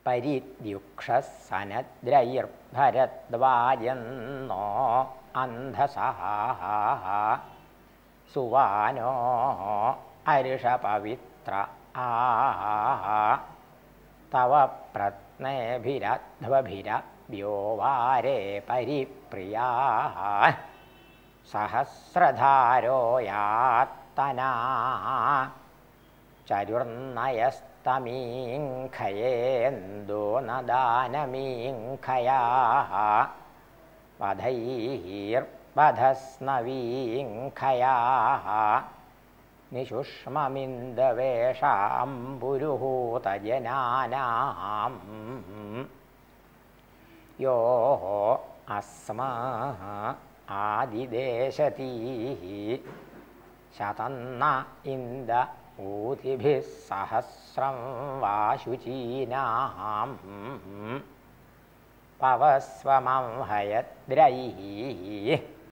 പരിദ്യുക്ഷസനദ്രൈർഭരദ്വാജന്നോ അന്ധസഹ സുവാനോ അരുഷപവിത്ര ആ തവ പ്രത്നേഭിരധ്വഭിരഭ്യോ വാരേ പരിപ്രിയാ സഹസ്രധാരോ യാത്തനാ ചരുർനയസ്തമീഖയേന്ദോ നദാനമീഖയാ വധൈർവധസ്നവീഖയാ നിശുഷ്മമിന്ദവേഷാംബുരുഹൂതജനാനാം യോ അസ്മാ ആദിദേശതീ ശതന്ന ഇന്ദ ഊതിഭിः സഹസ്രം വാശുചീനാം പവസ്വമം ഹയദ്രൈः